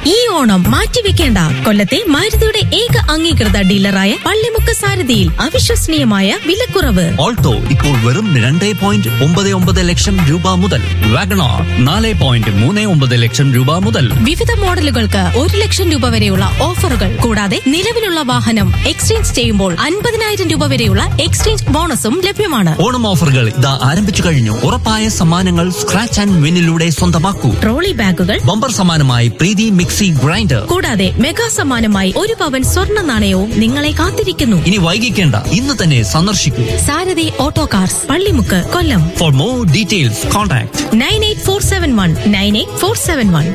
ഈ ഓണം മാറ്റിവെക്കേണ്ട കൊല്ലത്തെ മാരുതിയുടെ ഏക അംഗീകൃത ഡീലറായ പള്ളിമുക്ക് സാരഥിയിൽ അവിശ്വസനീയമായ വിലക്കുറവ് ഓൾട്ടോ ഇപ്പോൾ വെറും രണ്ട് പോയിന്റ് ഒമ്പത് ഒമ്പത് ലക്ഷം രൂപ മുതൽ വാഗണാർ നാല് പോയിന്റ് മൂന്ന് ഒമ്പത് ലക്ഷം രൂപ മുതൽ വിവിധ മോഡലുകൾക്ക് ഒരു ലക്ഷം രൂപ വരെയുള്ള ഓഫറുകൾ കൂടാതെ നിലവിലുള്ള വാഹനം എക്സ്ചേഞ്ച് ചെയ്യുമ്പോൾ അൻപതിനായിരം രൂപ വരെയുള്ള എക്സ്ചേഞ്ച് ബോണസും ലഭ്യമാണ് ഓണം ഓഫറുകൾ ഇതാ ആരംഭിച്ചു കഴിഞ്ഞു ഉറപ്പായ സമ്മാനങ്ങൾ സ്ക്രാച്ച് ആൻഡ് വിന്നിലൂടെ സ്വന്തമാക്കൂ ട്രോളി ബാഗുകൾ ബമ്പർ സമ്മാനമായി പ്രീതി മിക്സി ഗ്രൈൻഡർ കൂടാതെ മെഗാ സമ്മാനമായി ഒരു പവൻ സ്വർണ്ണ നാണയവും നിങ്ങളെ കാത്തിരിക്കുന്നു ഇനി വൈകിക്കേണ്ട ഇന്ന് തന്നെ സന്ദർശിക്കൂ Sarathi auto cars Pallimukku Kollam for more details contact nine eight four seven one nine eight four seven one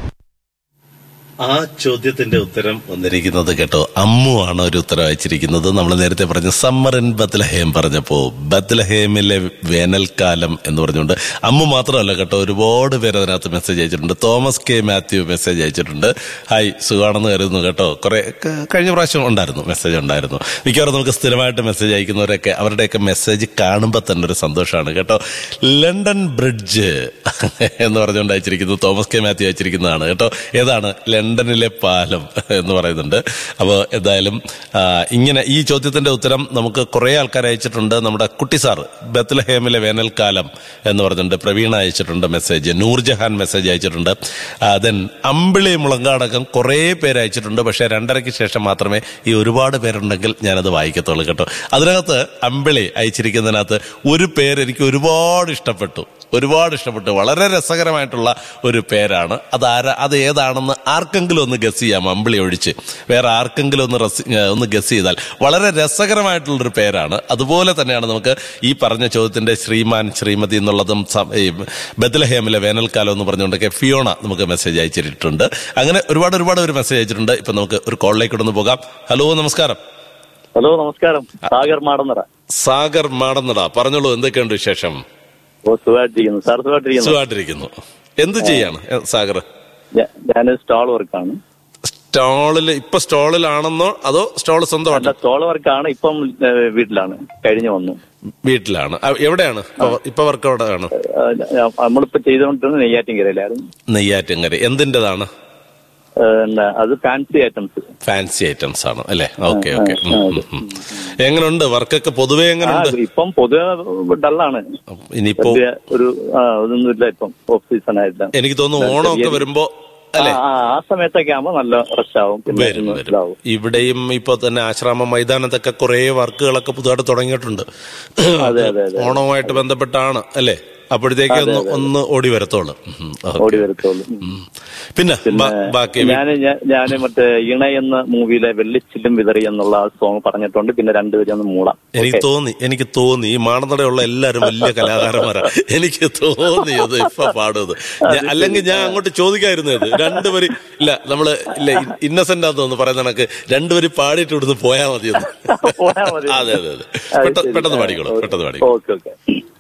ആ ചോദ്യത്തിന്റെ ഉത്തരം വന്നിരിക്കുന്നത് കേട്ടോ അമ്മു ആണ് ഒരു ഉത്തരം അയച്ചിരിക്കുന്നത് നമ്മൾ നേരത്തെ പറഞ്ഞ സമ്മർ ഇൻ ബത്ലഹേം പറഞ്ഞപ്പോ ബത്ലഹേമിലെ വേനൽക്കാലം എന്ന് പറഞ്ഞുകൊണ്ട് അമ്മു മാത്രമല്ല കേട്ടോ ഒരുപാട് പേര് അതിനകത്ത് മെസ്സേജ് അയച്ചിട്ടുണ്ട് തോമസ് കെ മാത്യു മെസ്സേജ് അയച്ചിട്ടുണ്ട് ഹായ് സുഖാണെന്ന് കരുതുന്നു കേട്ടോ കുറെ ക- കഴിഞ്ഞ പ്രാവശ്യം ഉണ്ടായിരുന്നു മെസ്സേജ് ഉണ്ടായിരുന്നു മിക്കവാറും നമുക്ക് സ്ഥിരമായിട്ട് മെസ്സേജ് അയക്കുന്നവരൊക്കെ അവരുടെയൊക്കെ മെസ്സേജ് കാണുമ്പോൾ തന്നെ ഒരു സന്തോഷമാണ് കേട്ടോ ലണ്ടൻ ബ്രിഡ്ജ് എന്ന് പറഞ്ഞുകൊണ്ട് അയച്ചിരിക്കുന്നു തോമസ് കെ മാത്യു അയച്ചിരിക്കുന്നതാണ് കേട്ടോ ഏതാണ് ലണ്ടനിലെ പാലം എന്ന് പറയുന്നുണ്ട് അപ്പോൾ എന്തായാലും ആ, ഇങ്ങനെ ഈ ചോദ്യത്തിന്റെ ഉത്തരം നമുക്ക് കുറെ ആൾക്കാർ അയച്ചിട്ടുണ്ട് നമ്മുടെ കുട്ടി സാർ ബത്ലഹേമിലെ വേനൽക്കാലം എന്ന് പറഞ്ഞിട്ടുണ്ട് പ്രവീണ അയച്ചിട്ടുണ്ട് മെസ്സേജ് നൂർജഹാൻ മെസ്സേജ് അയച്ചിട്ടുണ്ട് ദെൻ അമ്പിളി മുളങ്കാടകം കുറേ പേര് അയച്ചിട്ടുണ്ട് പക്ഷേ രണ്ടരയ്ക്ക് ശേഷം മാത്രമേ ഈ ഒരുപാട് പേരുണ്ടെങ്കിൽ ഞാനത് വായിക്കത്തുള്ളൂ കേട്ടോ അതിനകത്ത് അമ്പിളി അയച്ചിരിക്കുന്നതിനകത്ത് ഒരു പേര് എനിക്ക് ഒരുപാട് ഇഷ്ടപ്പെട്ടു ഒരുപാട് ഇഷ്ടപ്പെട്ടു വളരെ രസകരമായിട്ടുള്ള ഒരു പേരാണ് അത് ആരാ അത് ഏതാണെന്ന് ആർക്കെങ്കിലും ഒന്ന് ഗസ് ചെയ്യാം അമ്പിളി ഒഴിച്ച് വേറെ ആർക്കെങ്കിലും ഒന്ന് റസ് ഏ, ഒന്ന് ഗസ് ചെയ്താൽ വളരെ രസകരമായിട്ടുള്ളൊരു പേരാണ് അതുപോലെ തന്നെയാണ് നമുക്ക് ഈ പറഞ്ഞ ചോദ്യത്തിന്റെ ശ്രീമാൻ ശ്രീമതി എന്നുള്ളതും സം- ഈ ബദലഹേമിലെ വേനൽക്കാലം എന്ന് പറഞ്ഞുകൊണ്ടൊക്കെ ഫിയോണ നമുക്ക് മെസ്സേജ് അയച്ചിട്ടുണ്ട് അങ്ങനെ ഒരുപാട് ഒരുപാട് ഒരു മെസ്സേജ് അയച്ചിട്ടുണ്ട് ഇപ്പൊ നമുക്ക് ഒരു കോളിലേക്ക് ഒന്ന് പോകാം ഹലോ നമസ്കാരം ഹലോ നമസ്കാരം സാഗർ മാടന്നറ സാഗർ മാടന്നട പറഞ്ഞോളൂ എന്തൊക്കെയുണ്ട് വിശേഷം ഓ സുഖമായിട്ടിരിക്കുന്നു സാർ സുഖമായിട്ടിരിക്കുന്നു സുഖമായിട്ടിരിക്കുന്നു എന്ത് ചെയ്യാണ് ഏ, സാഗർ ഞാൻ സ്റ്റോൾ വർക്കാണ് സ്റ്റാളിൽ ഇപ്പൊ സ്റ്റാളിലാണെന്നോ അതോ സ്റ്റാൾ അല്ല സ്വന്തമായിട്ട് സ്റ്റോൾ വർക്കാണ് ഇപ്പം ഏ, വീട്ടിലാണ് കഴിഞ്ഞു വന്നു വീട്ടിലാണ് ആ, എവിടെയാണ് ഇപ്പൊ- ഇപ്പൊ വർക്ക് എവിടെയാണ് ഏ, ഞാൻ- നമ്മളിപ്പോ ചെയ്തുകൊണ്ടിരുന്നത് നെയ്യാറ്റിൻകരയിലായിരുന്നു നെയ്യാറ്റങ്കര എന്തിൻ്റെതാണ് ഏ, എന്നാ, അത് ഫാൻസി ഐറ്റംസ് ഫാൻസി ഐറ്റംസ് ആണ് അല്ലേ ഓക്കെ ഓക്കെ എങ്ങനെയുണ്ട് വർക്കൊക്കെ പൊതുവെ ആ എങ്ങനെയുണ്ട് ഇപ്പം പൊതുവെ ഡള്ളാണ് ഇനിയിപ്പോ വലിയ ഒരു ആ ഇതൊന്നുമില്ല ഇപ്പം ഓഫ് സീസൺ ആയിട്ടില്ല എനിക്ക് തോന്നുന്നു ഓണമൊക്കെ വരുമ്പോ ആ അല്ലെ ആ, ആ സമയത്തൊക്കെ ആകുമ്പോ നല്ല റഷ് ആവും പിന്നെ വരും ഒന്ന് വരും ഇതാവും ഇവിടെയും ഇപ്പൊ തന്നെ ആശ്രാമ മൈതാനത്തൊക്കെ കുറെ വർക്കുകളൊക്കെ പുതുതായിട്ട് തുടങ്ങിയിട്ടുണ്ട് അതെ, അതെ, അതെ. ഓണവുമായിട്ട് ബന്ധപ്പെട്ടാണ് അല്ലേ അപ്പോഴത്തേക്ക് ഒന്ന് ഒന്ന് ഓടി വരത്തോളൂ ഉം, ഓക്കേ. ഓടി വരത്തുള്ളൂ ഉം. പിന്നെ ബാ- ബാക്കി ഞാൻ ഞാൻ മറ്റേ ഇണ എന്ന മൂവിയിലെ വെള്ളിച്ചില്ലും വിതറി എന്നുള്ള ആ സോങ് പറഞ്ഞിട്ടുണ്ട് പിന്നെ രണ്ടുപേരും ഒന്ന് മൂടാം എനിക്ക് തോന്നി എനിക്ക് തോന്നി ഈ മാണനടയുള്ള എല്ലാരും വലിയ കലാകാരന്മാരാ എനിക്ക് തോന്നി അത് ഇപ്പൊ പാടുന്നത് ഞാൻ- അല്ലെങ്കിൽ ഞാൻ അങ്ങോട്ട് ചോദിക്കായിരുന്നു ഇത് രണ്ടുപേര് ഇല്ല നമ്മള് ഇല്ല ഇന്നസെന്റ് ആന്ന് തോന്നുന്നു പറയുന്ന കണക്ക് രണ്ടുപേര് പാടിയിട്ട് ഇവിടുന്ന് പോയാ മതിയെന്ന് പോയാ മതി. അതെ അതെ അതെ അത് പെട്ടെന്ന് ശരി. പെട്ടെന്ന് പാടിക്കോളൂ പെട്ടെന്ന് പാടിക്കോളൂ ഓക്കെ ഓക്കെ